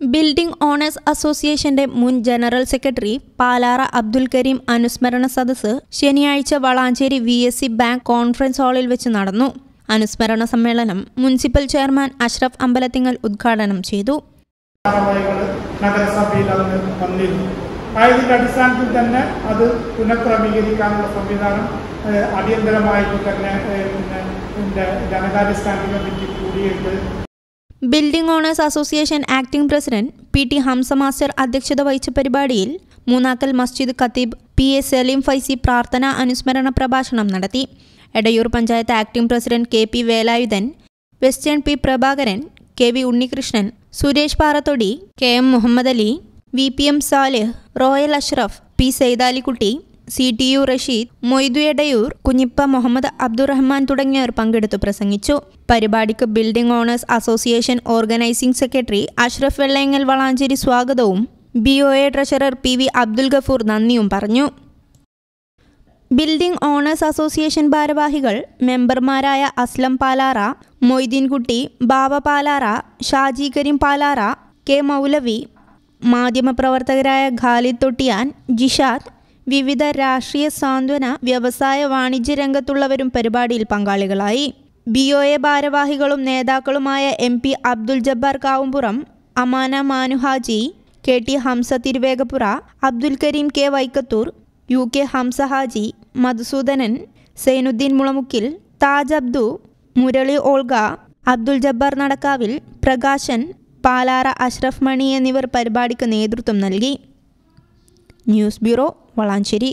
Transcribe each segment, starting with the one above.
building owners അസോസിയേഷന്റെ മുൻ general secretary Palara Abdul Kareem അനുസ്മരണ സദസ്സ് ശനിയാഴ്ച Valanchery V S C bank conference ഹാളിൽ വെച്ച് നടന്നു അനുസ്മരണ സമ്മേളനം മുനിസിപ്പൽ ചെയർമാൻ അഷ്റഫ് അമ്പലത്തിങ്ങൽ ഉദ്ഘാടനം ചെയ്തു ധാരാവാഹികൾ നഗരസഭയിൽ അതിന് വന്നിരുന്നു ആയതിൻ്റെ അടിസ്ഥാനത്തിൽ തന്നെ അത് പുനഃക്രമീകരിക്കാനുള്ള സംവിധാനം ഏഹ്, അടിയന്തരമായിട്ട് തന്നെ ഏഹ്, പിന്നെ ഇതിൻ്റെ ധനകാര്യ സ്റ്റാൻഡിംഗ് കമ്മിറ്റി കൂടിയിട്ട് building owners association acting president P T Hamza master അധ്യക്ഷത വഹിച്ച പരിപാടിയിൽ മൂന്നാക്കൽ മസ്ജിദ് ഖത്തീബ് പി എ സലീം ഫൈസി പ്രാർത്ഥന അനുസ്മരണ പ്രഭാഷണം നടത്തി Edayur panchayat acting president K P Velayudhan western P Prabhakaran K V Unnikrishnan Suresh Parathodi K M Muhammad Ali V P M Salih royal Ashraf P Saidalikutty C T U Rasheed Moidu Edayur Kunhippa Muhammad Abdurahman തുടങ്ങിയവർ പങ്കെടുത്തു പ്രസംഗിച്ചു പരിപാടിക്ക് building owners association organising secretary Ashraf Vellayangal Valanchery സ്വാഗതവും B O A treasurer P V Abdul Gafoor നന്ദിയും പറഞ്ഞു ബിൽഡിംഗ് ഓണേഴ്സ് അസോസിയേഷൻ ഭാരവാഹികൾ മെമ്പർമാരായ Aslam പാലാറ Moideenkutty Bava Palara Shaji Kareem Palara K Maulavi മാധ്യമപ്രവർത്തകരായ ഖാലിദ് തൊട്ടിയാൻ ജിഷാദ് വിവിധ രാഷ്ട്രീയ സാന്ത്വന വ്യവസായ വാണിജ്യ രംഗത്തുള്ളവരും പരിപാടിയിൽ പങ്കാളികളായി ബി ഒ എ ഭാരവാഹികളും നേതാക്കളുമായ M P Abdul Jabbar Kavumpuram Amana Manuhaji K T Hamza Thiruvegappura Abdul Kareem K Vaikkathur U K Hamza Haji Madhusoodanan Sainuddin മുളമുക്കിൽ താജ് അബ്ദു മുരളി ഓൾഗ അബ്ദുൽ ജബ്ബാർ നടക്കാവിൽ പ്രകാശൻ പാലാറ അഷ്റഫ് മണി എന്നിവർ പരിപാടിക്ക് നേതൃത്വം നൽകി ന്യൂസ് ബ്യൂറോ വളാഞ്ചേരി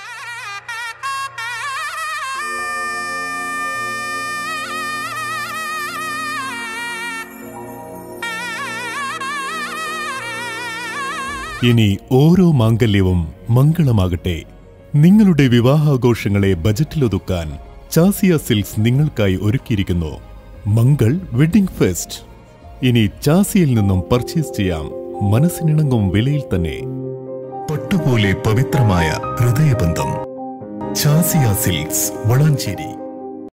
ഇനി ഓരോ മാംഗല്യവും മംഗളമാകട്ടെ നിങ്ങളുടെ വിവാഹാഘോഷങ്ങളെ ബജറ്റിലൊതുക്കാൻ ചാസിയ സിൽക്സ് നിങ്ങൾക്കായി ഒരുക്കിയിരിക്കുന്നു മംഗൾ വെഡിംഗ് ഫെസ്റ്റ് ഇനി ചാസിയിൽ നിന്നും പർച്ചേസ് ചെയ്യാം മനസ്സിനിണങ്ങും വിലയിൽ തന്നെ പട്ടുപോലെ പവിത്രമായ ഹൃദയബന്ധം ചാസിയ സിൽക്സ് വളാഞ്ചേരി